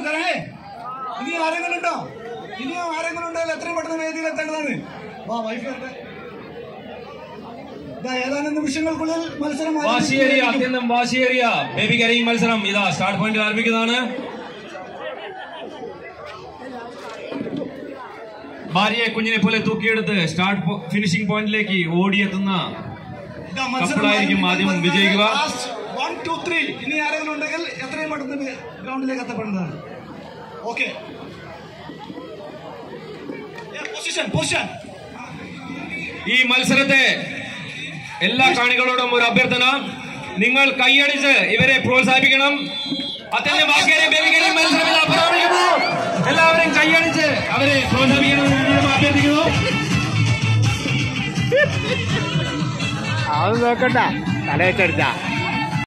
കരേ ഇനി ആരെങ്കിലും ഉണ്ടോ ഇനിയും ആരെങ്കിലും ഉണ്ടെങ്കിൽ എത്രയും പെട്ടെന്ന് വേദിയിൽ എത്തേണ്ടതാണ് വാ വൈഫ് വരട്ടെ ഇതാ ഏതാനും നിമിഷങ്ങൾക്കുള്ളിൽ മത്സരം വാശിയേറിയ ആരംഭിക്കും. അത്യന്തം വാശിയേറിയ ബേബി കരയും മത്സരം ഇതാ സ്റ്റാർട്ട് പോയിന്റിൽ ആരംഭിക്കുന്നതാണ് ഭാര്യയെ കുഞ്ഞിനെ പോലെ തൂക്കിയെടുത്ത് സ്റ്റാർട്ട് പോ- ഫിനിഷിംഗ് പോയിന്റിലേക്ക് ഓടിയെത്തുന്ന ഇതാ മത്സരം കപ്പിളായിരിക്കും ആദ്യം ആരംഭിക്കാൻ വിജയിക്കുക. ലാസ്റ്റ് വൺ ടു ത്രീ ഇനി ആരെങ്കിലും ഉണ്ടെങ്കിൽ എത്രയും പെട്ടെന്ന് ഗ്രൗണ്ടിലേക്ക് എത്തപ്പെടുന്നതാണ് ഓക്കെ പൊസിഷൻ പൊസിഷൻ ഈ മത്സരത്തെ എല്ലാ കാണികളോടും ഒരു അഭ്യർത്ഥന നിങ്ങൾ കൈയടിച്ച് ഇവരെ പ്രോത്സാഹിപ്പിക്കണം അത്യന്തം വാശിയേറിയ ബേബി കരയും മത്സരം ഇതാ പുരോഗമിക്കുന്നു. എല്ലാവരും കൈയടിച്ച് അവരെ പ്രോത്സാഹിപ്പിക്കണമെന്ന് വിനീതമായി അഭ്യർത്ഥിക്കുന്നു അത് നോക്കണ്ട തല വെച്ചടിച്ചാ